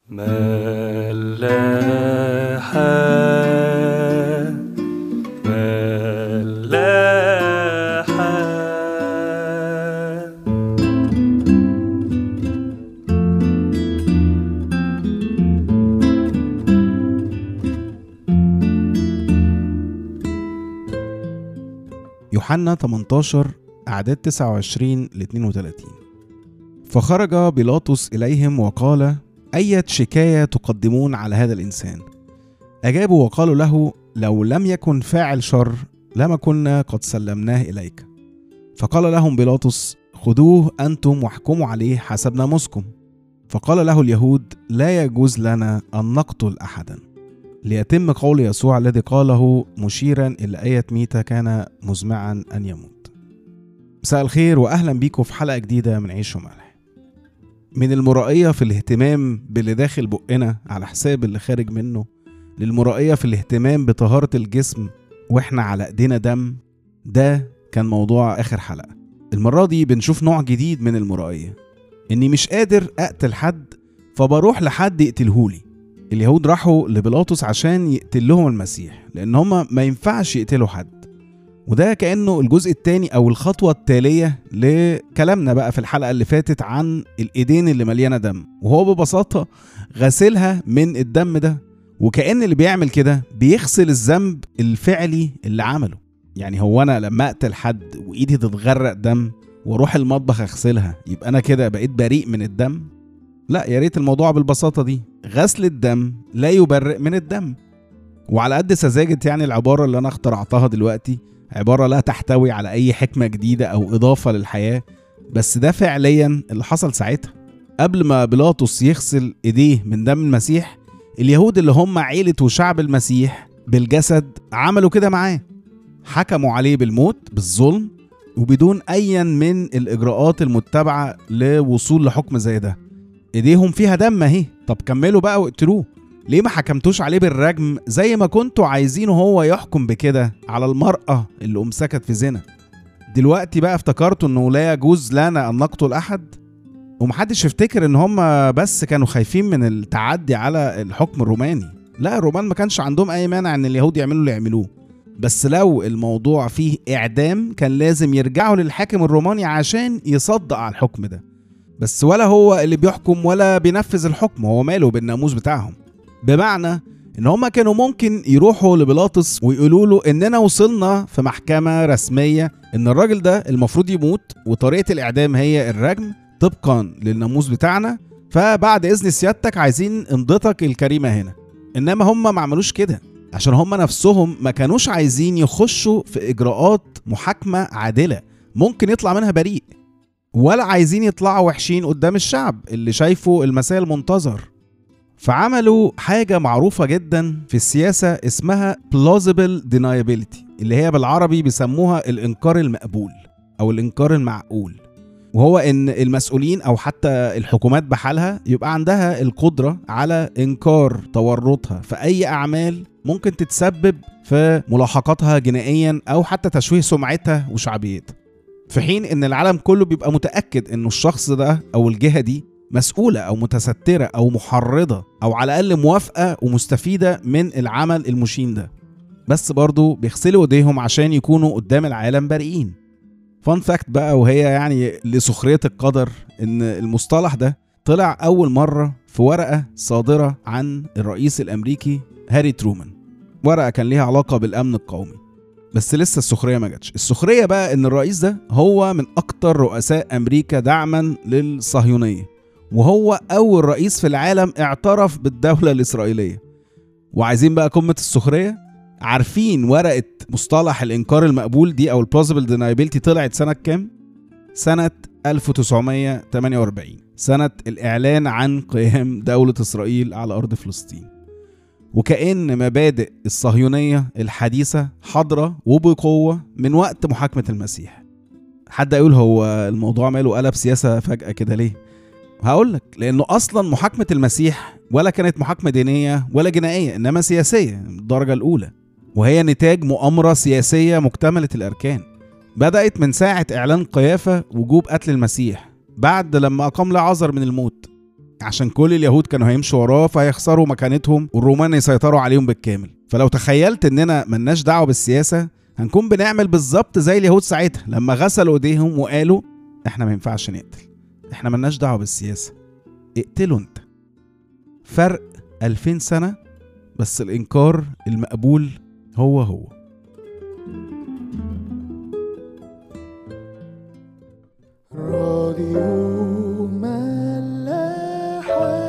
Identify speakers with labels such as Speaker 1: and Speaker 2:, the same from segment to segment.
Speaker 1: ملاحة ملاحة
Speaker 2: يوحنا 18 أعداد 29 ل 32 فخرج بيلاطس إليهم وقال أية شكاية تقدمون على هذا الإنسان أجابوا وقالوا له لو لم يكن فاعل شر لما كنا قد سلمناه إليك فقال لهم بيلاطس خذوه أنتم واحكموا عليه حسب ناموسكم فقال له اليهود لا يجوز لنا أن نقتل أحدا ليتم قول يسوع الذي قاله مشيرا إلى آية ميتة كان مزمعا أن يموت مساء الخير وأهلا بيكم في حلقة جديدة من عيش وملح من المرائية في الاهتمام باللي داخل بقنا على حساب اللي خارج منه للمرائية في الاهتمام بطهارة الجسم واحنا على ايدينا دم ده كان موضوع آخر حلقة المرة دي بنشوف نوع جديد من المرائية إني مش قادر أقتل حد فبروح لحد يقتلهولي اليهود راحوا لبيلاطس عشان يقتل لهم المسيح لان هما ما ينفعش يقتلوا حد وده كانه الجزء الثاني او الخطوه التاليه لكلامنا بقى في الحلقه اللي فاتت عن الايدين اللي مليانه دم وهو ببساطه غسلها من الدم ده وكأن اللي بيعمل كده بيغسل الذنب الفعلي اللي عمله يعني هو انا لما اقتل حد وايدي تتغرق دم واروح المطبخ اغسلها يبقى انا كده بقيت بريء من الدم لا يا ريت الموضوع بالبساطة دي غسل الدم لا يبرئ من الدم وعلى قد سذاجة يعني العبارة اللي أنا اخترعتها دلوقتي عبارة لا تحتوي على أي حكمة جديدة أو إضافة للحياة بس ده فعليا اللي حصل ساعتها قبل ما بيلاطس يغسل إيديه من دم المسيح اليهود اللي هم عيلة وشعب المسيح بالجسد عملوا كده معاه حكموا عليه بالموت بالظلم وبدون أيا من الإجراءات المتبعة لوصول لحكم زي ده ايديهم فيها دم اهي طب كملوا بقى واقتلوه ليه ما حكمتوش عليه بالرجم زي ما كنتوا عايزينه هو يحكم بكده على المرأة اللي أمسكت في زنا دلوقتي بقى افتكرتوا انه لا يجوز لنا ان نقتل احد ومحدش يفتكر ان هم بس كانوا خايفين من التعدي على الحكم الروماني لا الرومان ما كانش عندهم اي مانع ان اليهود يعملوا اللي يعملوه بس لو الموضوع فيه اعدام كان لازم يرجعوا للحاكم الروماني عشان يصدق على الحكم ده بس ولا هو اللي بيحكم ولا بينفذ الحكم هو ماله بالناموس بتاعهم بمعنى ان هما كانوا ممكن يروحوا لبيلاطس ويقولوا له اننا وصلنا في محكمة رسمية ان الراجل ده المفروض يموت وطريقة الاعدام هي الرجم طبقا للناموس بتاعنا فبعد اذن سيادتك عايزين امضتك الكريمة هنا انما هما ما عملوش كده عشان هما نفسهم ما كانوش عايزين يخشوا في اجراءات محاكمة عادلة ممكن يطلع منها بريء ولا عايزين يطلعوا وحشين قدام الشعب اللي شايفه المساء المنتظر فعملوا حاجة معروفة جدا في السياسة اسمها plausible deniability اللي هي بالعربي بيسموها الإنكار المقبول أو الإنكار المعقول وهو إن المسؤولين أو حتى الحكومات بحالها يبقى عندها القدرة على إنكار تورطها في أي أعمال ممكن تتسبب في ملاحقاتها جنائيا أو حتى تشويه سمعتها وشعبيتها في حين ان العالم كله بيبقى متاكد انه الشخص ده او الجهه دي مسؤوله او متستره او محرضه او على الاقل موافقه ومستفيده من العمل المشين ده بس برضه بيغسلوا ايديهم عشان يكونوا قدام العالم بريئين فان فاكت بقى وهي يعني لسخريه القدر ان المصطلح ده طلع اول مره في ورقه صادره عن الرئيس الامريكي هاري ترومان ورقه كان ليها علاقه بالامن القومي بس لسه السخريه ما جاتش السخريه بقى ان الرئيس ده هو من اكتر رؤساء امريكا دعما للصهيونيه وهو اول رئيس في العالم اعترف بالدوله الاسرائيليه وعايزين بقى قمه السخريه عارفين ورقه مصطلح الانكار المقبول دي او البلوزبل دينايبيلتي طلعت سنه كام سنه 1948 سنه الاعلان عن قيام دوله اسرائيل على ارض فلسطين وكأن مبادئ الصهيونية الحديثة حاضرة وبقوة من وقت محاكمة المسيح حد يقول هو الموضوع ماله قلب سياسة فجأة كده ليه هقول لك لأنه أصلا محاكمة المسيح ولا كانت محاكمة دينية ولا جنائية إنما سياسية الدرجة الأولى وهي نتاج مؤامرة سياسية مكتملة الأركان بدأت من ساعة إعلان قيافة وجوب قتل المسيح بعد لما أقام لعازر من الموت عشان كل اليهود كانوا هيمشوا وراه فهيخسروا مكانتهم والرومان يسيطروا عليهم بالكامل فلو تخيلت اننا ملناش دعوه بالسياسه هنكون بنعمل بالظبط زي اليهود ساعتها لما غسلوا ايديهم وقالوا احنا ما ينفعش نقتل احنا ملناش دعوه بالسياسه اقتلوا انت فرق 2000 سنه بس الانكار المقبول هو هو
Speaker 1: راديو ملاحة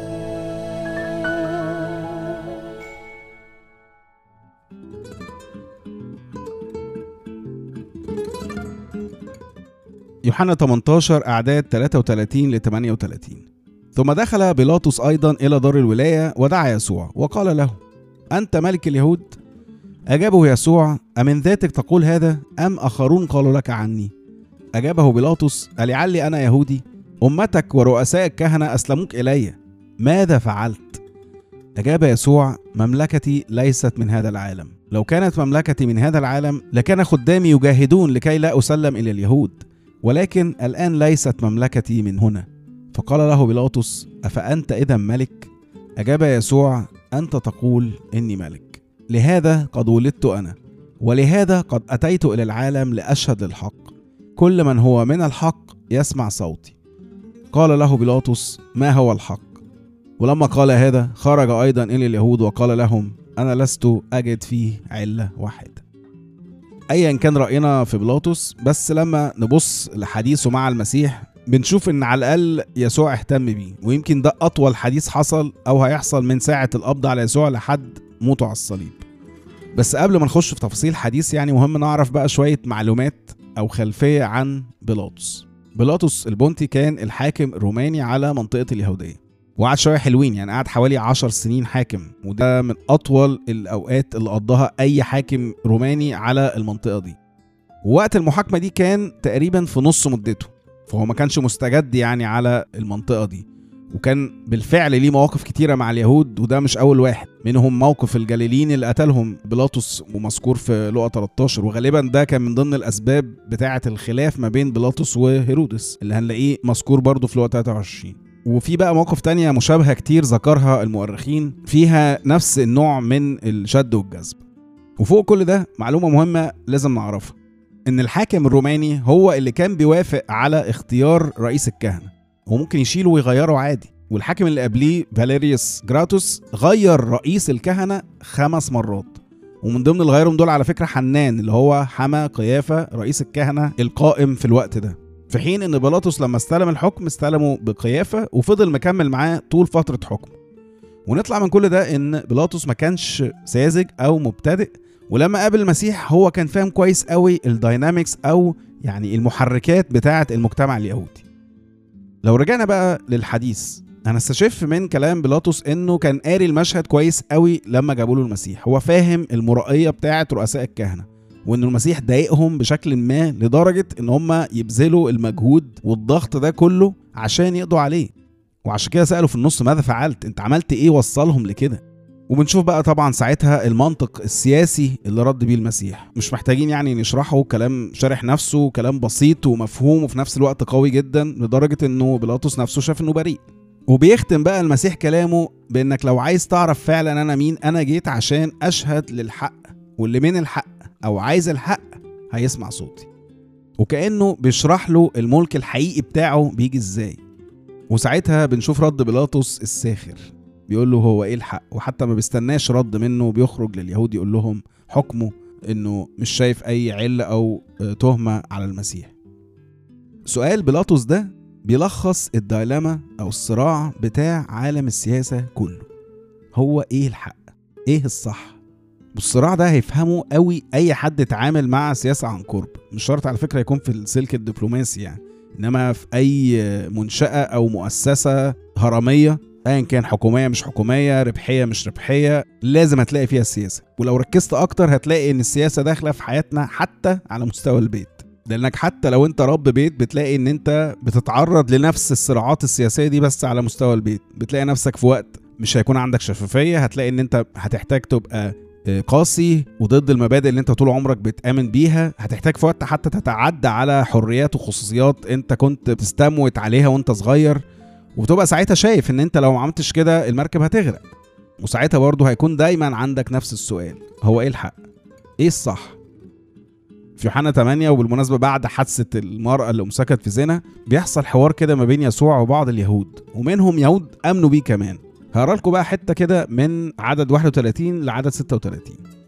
Speaker 2: يوحنا 18 أعداد 33 ل 38 ثم دخل بيلاطس أيضا إلى دار الولاية ودعا يسوع وقال له أنت ملك اليهود؟ أجابه يسوع أمن ذاتك تقول هذا أم آخرون قالوا لك عني؟ أجابه بيلاطس ألعلي أنا يهودي؟ أمتك ورؤساء الكهنة أسلموك إلي ماذا فعلت؟ أجاب يسوع مملكتي ليست من هذا العالم لو كانت مملكتي من هذا العالم لكان خدامي يجاهدون لكي لا أسلم إلى اليهود ولكن الآن ليست مملكتي من هنا فقال له بيلاطس أفأنت إذا ملك؟ أجاب يسوع أنت تقول إني ملك لهذا قد ولدت أنا ولهذا قد أتيت إلى العالم لأشهد للحق كل من هو من الحق يسمع صوتي قال له بيلاطس ما هو الحق ولما قال هذا خرج أيضا إلى اليهود وقال لهم أنا لست أجد فيه علة واحدة ايا كان راينا في بيلاطس بس لما نبص لحديثه مع المسيح بنشوف ان على الاقل يسوع اهتم بيه ويمكن ده اطول حديث حصل او هيحصل من ساعه القبض على يسوع لحد موته على الصليب بس قبل ما نخش في تفاصيل حديث يعني مهم نعرف بقى شويه معلومات او خلفيه عن بيلاطس بيلاطس البونتي كان الحاكم الروماني على منطقه اليهوديه وقعد شويه حلوين يعني قعد حوالي عشر سنين حاكم وده من اطول الاوقات اللي قضاها اي حاكم روماني على المنطقه دي ووقت المحاكمه دي كان تقريبا في نص مدته فهو ما كانش مستجد يعني على المنطقه دي وكان بالفعل ليه مواقف كتيرة مع اليهود وده مش أول واحد منهم موقف الجليليين اللي قتلهم بيلاطس ومذكور في لقا 13 وغالبا ده كان من ضمن الأسباب بتاعة الخلاف ما بين بيلاطس وهيرودس اللي هنلاقيه مذكور برضه في لقا 23 وفي بقى مواقف تانية مشابهة كتير ذكرها المؤرخين فيها نفس النوع من الشد والجذب وفوق كل ده معلومة مهمة لازم نعرفها إن الحاكم الروماني هو اللي كان بيوافق على اختيار رئيس الكهنة وممكن يشيله ويغيره عادي والحاكم اللي قبليه فاليريوس جراتوس غير رئيس الكهنة خمس مرات ومن ضمن اللي غيرهم دول على فكرة حنان اللي هو حما قيافة رئيس الكهنة القائم في الوقت ده في حين ان بيلاطس لما استلم الحكم استلمه بقيافه وفضل مكمل معاه طول فتره حكمه ونطلع من كل ده ان بيلاطس ما كانش ساذج او مبتدئ ولما قابل المسيح هو كان فاهم كويس قوي الداينامكس او يعني المحركات بتاعه المجتمع اليهودي لو رجعنا بقى للحديث هنستشف من كلام بيلاطس انه كان قاري المشهد كويس قوي لما جابوا له المسيح هو فاهم المرائيه بتاعه رؤساء الكهنه وان المسيح ضايقهم بشكل ما لدرجه ان هم يبذلوا المجهود والضغط ده كله عشان يقضوا عليه وعشان كده سالوا في النص ماذا فعلت انت عملت ايه وصلهم لكده وبنشوف بقى طبعا ساعتها المنطق السياسي اللي رد بيه المسيح مش محتاجين يعني نشرحه كلام شارح نفسه كلام بسيط ومفهوم وفي نفس الوقت قوي جدا لدرجه انه بيلاطس نفسه شاف انه بريء وبيختم بقى المسيح كلامه بانك لو عايز تعرف فعلا انا مين انا جيت عشان اشهد للحق واللي من الحق او عايز الحق هيسمع صوتي وكانه بيشرح له الملك الحقيقي بتاعه بيجي ازاي وساعتها بنشوف رد بيلاطس الساخر بيقول له هو ايه الحق وحتى ما بيستناش رد منه بيخرج لليهود يقول لهم حكمه انه مش شايف اي عله او تهمه على المسيح سؤال بيلاطس ده بيلخص الدايلاما او الصراع بتاع عالم السياسه كله هو ايه الحق ايه الصح والصراع ده هيفهمه قوي اي حد اتعامل مع سياسه عن قرب مش شرط على فكره يكون في السلك الدبلوماسي يعني انما في اي منشاه او مؤسسه هرميه ايا كان حكوميه مش حكوميه ربحيه مش ربحيه لازم هتلاقي فيها السياسه ولو ركزت اكتر هتلاقي ان السياسه داخله في حياتنا حتى على مستوى البيت لانك حتى لو انت رب بيت بتلاقي ان انت بتتعرض لنفس الصراعات السياسيه دي بس على مستوى البيت بتلاقي نفسك في وقت مش هيكون عندك شفافيه هتلاقي ان انت هتحتاج تبقى قاسي وضد المبادئ اللي انت طول عمرك بتآمن بيها هتحتاج في وقت حتى تتعدى على حريات وخصوصيات انت كنت بتستموت عليها وانت صغير وتبقى ساعتها شايف ان انت لو ما عملتش كده المركب هتغرق وساعتها برضه هيكون دايما عندك نفس السؤال هو ايه الحق ايه الصح في يوحنا 8 وبالمناسبة بعد حادثة المرأة اللي أمسكت في زنا بيحصل حوار كده ما بين يسوع وبعض اليهود ومنهم يهود آمنوا بيه كمان هقرا لكم بقى حتة كده من عدد 31 لعدد 36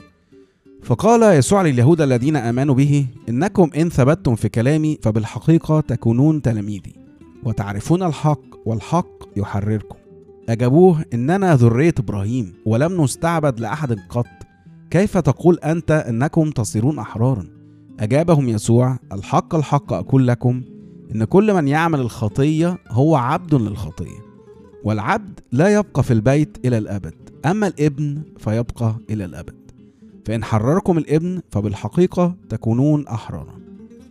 Speaker 2: فقال يسوع لليهود الذين آمنوا به إنكم إن ثبتتم في كلامي فبالحقيقة تكونون تلاميذي وتعرفون الحق والحق يحرركم أجابوه إننا ذرية إبراهيم ولم نستعبد لأحد قط كيف تقول أنت إنكم تصيرون أحرارا أجابهم يسوع الحق الحق أقول لكم إن كل من يعمل الخطية هو عبد للخطية والعبد لا يبقى في البيت إلى الأبد أما الابن فيبقى إلى الأبد فإن حرركم الابن فبالحقيقة تكونون أحرارا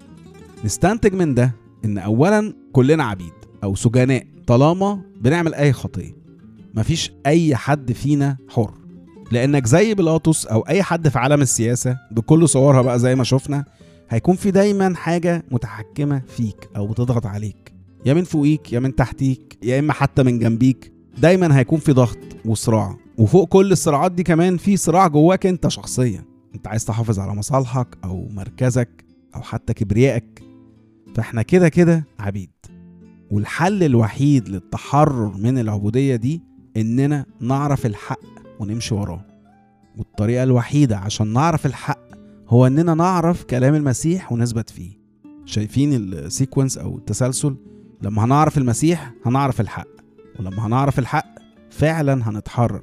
Speaker 2: نستنتج من ده إن أولا كلنا عبيد أو سجناء طالما بنعمل أي خطية مفيش أي حد فينا حر لأنك زي بيلاطس أو أي حد في عالم السياسة بكل صورها بقى زي ما شفنا هيكون في دايما حاجة متحكمة فيك أو بتضغط عليك يا من فوقيك يا من تحتيك يا إما حتى من جنبيك دايما هيكون في ضغط وصراع وفوق كل الصراعات دي كمان في صراع جواك انت شخصيا انت عايز تحافظ على مصالحك او مركزك او حتى كبريائك فاحنا كده كده عبيد والحل الوحيد للتحرر من العبودية دي اننا نعرف الحق ونمشي وراه والطريقة الوحيدة عشان نعرف الحق هو اننا نعرف كلام المسيح ونثبت فيه شايفين السيكونس او التسلسل لما هنعرف المسيح هنعرف الحق ولما هنعرف الحق فعلا هنتحرر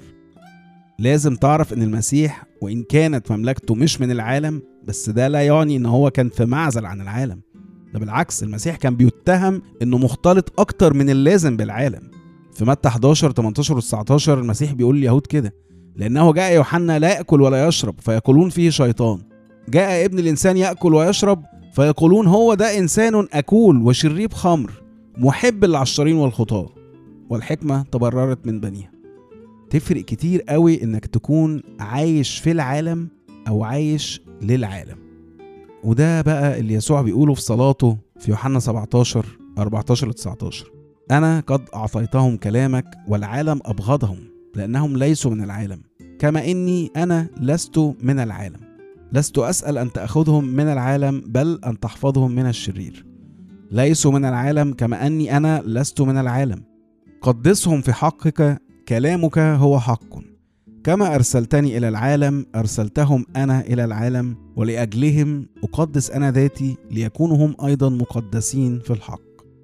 Speaker 2: لازم تعرف ان المسيح وان كانت مملكته مش من العالم بس ده لا يعني ان هو كان في معزل عن العالم ده بالعكس المسيح كان بيتهم انه مختلط اكتر من اللازم بالعالم في متى 11 18 و 19 المسيح بيقول لليهود كده لانه جاء يوحنا لا ياكل ولا يشرب فيقولون فيه شيطان جاء ابن الانسان ياكل ويشرب فيقولون هو ده انسان اكول وشريب خمر محب للعشارين والخطاه والحكمه تبررت من بنيها تفرق كتير قوي انك تكون عايش في العالم او عايش للعالم وده بقى اللي يسوع بيقوله في صلاته في يوحنا 17 14 ل 19 انا قد اعطيتهم كلامك والعالم ابغضهم لانهم ليسوا من العالم كما اني انا لست من العالم لست اسال ان تاخذهم من العالم بل ان تحفظهم من الشرير ليسوا من العالم كما اني انا لست من العالم قدسهم في حقك كلامك هو حق كما ارسلتني الى العالم ارسلتهم انا الى العالم ولاجلهم اقدس انا ذاتي ليكونوا هم ايضا مقدسين في الحق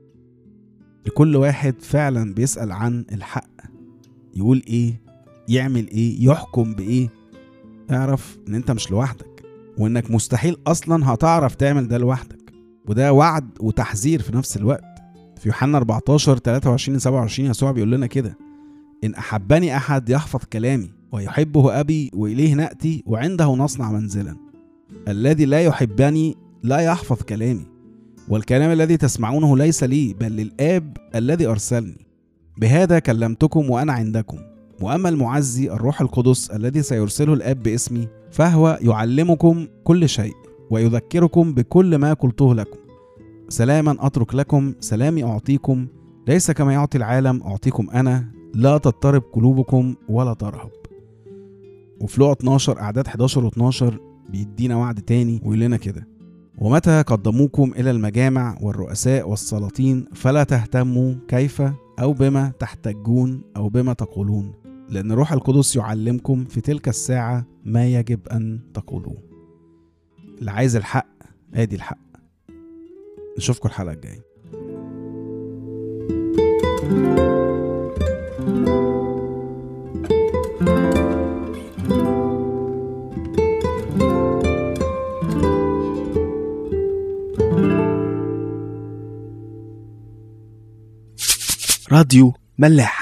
Speaker 2: لكل واحد فعلا بيسال عن الحق يقول ايه يعمل ايه يحكم بايه اعرف ان انت مش لوحدك وانك مستحيل اصلا هتعرف تعمل ده لوحدك وده وعد وتحذير في نفس الوقت في يوحنا 14 23 27 يسوع بيقول لنا كده إن أحبني أحد يحفظ كلامي ويحبه أبي وإليه نأتي وعنده نصنع منزلا الذي لا يحبني لا يحفظ كلامي والكلام الذي تسمعونه ليس لي بل للآب الذي أرسلني بهذا كلمتكم وأنا عندكم وأما المعزي الروح القدس الذي سيرسله الآب باسمي فهو يعلمكم كل شيء ويذكركم بكل ما قلته لكم سلاما أترك لكم سلامي أعطيكم ليس كما يعطي العالم أعطيكم أنا لا تضطرب قلوبكم ولا ترهب وفي لقا 12 أعداد 11 و12 بيدينا وعد تاني ويقول لنا كده ومتى قدموكم إلى المجامع والرؤساء والسلاطين فلا تهتموا كيف أو بما تحتجون أو بما تقولون لأن الروح القدس يعلمكم في تلك الساعة ما يجب أن تقولوه اللي عايز الحق ادي الحق نشوفكم الحلقة الجاية
Speaker 1: راديو ملاح